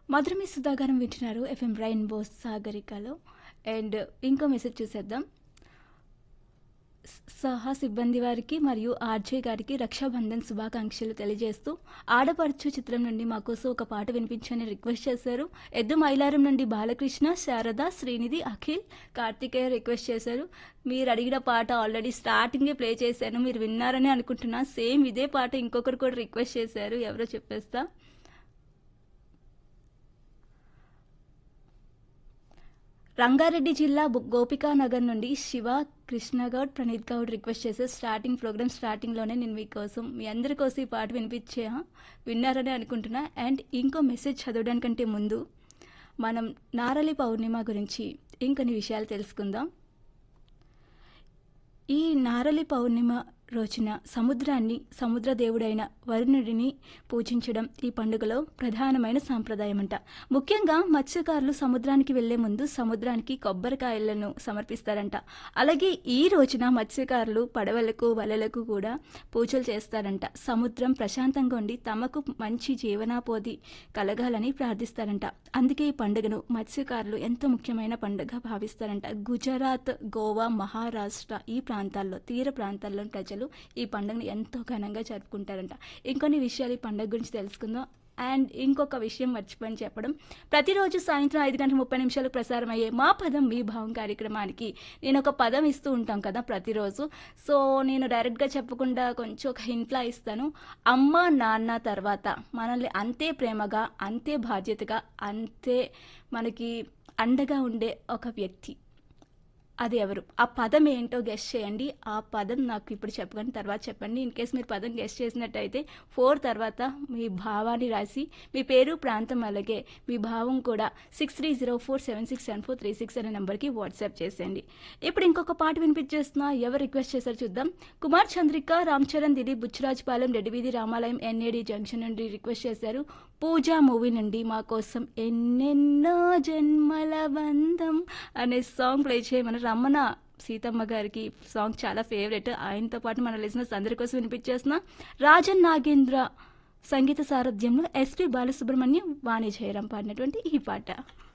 మధురమి సుధాగారం వింటున్నారు FM rainbow సాగరికలో అండ్ ఇంకో మెసేజ్ చూసేద్దాం స- సహా సిబ్బంది వారికి మరియు ఆర్జే గారికి రక్షాబంధన్ శుభాకాంక్షలు తెలియజేస్తూ ఆడపడుచు చిత్రం నుండి మా కోసం ఒక పాట వినిపించని రిక్వెస్ట్ చేశారు ఎద్దు మైలారం నుండి బాలకృష్ణ శారద శ్రీనిధి అఖిల్ కార్తికేయ రిక్వెస్ట్ చేశారు మీరు అడిగిన పాట ఆల్రెడీ స్టార్టింగే ప్లే చేశాను మీరు విన్నారని అనుకుంటున్నా సేమ్ ఇదే పాట ఇంకొకరు కూడా రిక్వెస్ట్ చేశారు ఎవరో చెప్పేస్తా రంగారెడ్డి జిల్లా బు- గోపికానగర్ నుండి శివ కృష్ణ గౌడ్ ప్రణీత్ గౌడ్ రిక్వెస్ట్ చేసే స్టార్టింగ్ ప్రోగ్రామ్ స్టార్టింగ్లోనే నేను మీకోసం మీ అందరి కోసం ఈ పాట వినిపించే విన్నారని అనుకుంటున్నా అండ్ ఇంకో మెసేజ్ చదవడానికంటే ముందు మనం నారలి పౌర్ణిమ గురించి ఇంకొన్ని విషయాలు తెలుసుకుందాం ఈ నారలి పౌర్ణిమ రోజున సముద్రాన్ని సముద్ర దేవుడైన వరుణుడిని పూజించడం ఈ పండుగలో ప్రధానమైన సాంప్రదాయం అంట ముఖ్యంగా మత్స్యకారులు సముద్రానికి వెళ్లే ముందు సముద్రానికి కొబ్బరికాయలను సమర్పిస్తారంట అలాగే ఈ రోజున మత్స్యకారులు పడవలకు వలలకు కూడా పూజలు చేస్తారంట సముద్రం ప్రశాంతంగా ఉండి తమకు మంచి జీవనాపోది కలగాలని ప్రార్థిస్తారంట అందుకే ఈ పండుగను మత్స్యకారులు ఎంతో ముఖ్యమైన పండుగ భావిస్తారంట గుజరాత్ గోవా మహారాష్ట్ర ఈ ప్రాంతాల్లో తీర ప్రాంతాల్లో ప్రజలు ఈ పండుగను ఎంతో ఘనంగా జరుపుకుంటారంట ఇంకొన్ని విషయాలు ఈ పండుగ గురించి తెలుసుకుందాం అండ్ ఇంకొక విషయం మర్చిపోయి చెప్పడం ప్రతిరోజు సాయంత్రం ఐదు గంటల ముప్పై నిమిషాలకు ప్రసారం అయ్యే మా పదం మీ భావం కార్యక్రమానికి నేను ఒక పదం ఇస్తూ ఉంటాం కదా ప్రతిరోజు సో నేను డైరెక్ట్గా చెప్పకుండా కొంచెం ఒక హింట్లా ఇస్తాను అమ్మ నాన్న తర్వాత మనల్ని అంతే ప్రేమగా అంతే బాధ్యతగా అంతే మనకి అండగా ఉండే ఒక వ్యక్తి అది ఎవరు ఆ పదం ఏంటో గెస్ట్ చేయండి ఆ పదం నాకు ఇప్పుడు చెప్పండి తర్వాత చెప్పండి ఇన్ కేస్ మీరు పదం గెస్ట్ చేసినట్టయితే ఫోర్ తర్వాత మీ భావాన్ని రాసి మీ పేరు ప్రాంతం అలాగే మీ భావం కూడా six three zero four seven six seven four three six అనే నెంబర్కి వాట్సాప్ చేసేయండి ఇప్పుడు ఇంకొక పాట వినిపించేస్తున్నా ఎవరు రిక్వెస్ట్ చేశారు చూద్దాం కుమార్ చంద్రిక రామ్ చరణ్ దిలీప్ బుచ్చిరాజపాలెం రెడ్డివీధి రామాలయం ఎన్ఏడి జంక్షన్ నుండి రిక్వెస్ట్ చేశారు పూజా మూవీ నుండి మా కోసం ఎన్నెన్నో జన్మల బంధం అనే సాంగ్ ప్లే చేయమని రమణ సీతమ్మ గారికి సాంగ్ చాలా ఫేవరెట్ ఆయనతో పాటు మన లిజినెస్ అందరి కోసం వినిపించేసిన రాజన్ నాగేంద్ర సంగీత సారథ్యంలో ఎస్పి బాలసుబ్రహ్మణ్యం వాణి జయరాం పాడినటువంటి ఈ పాట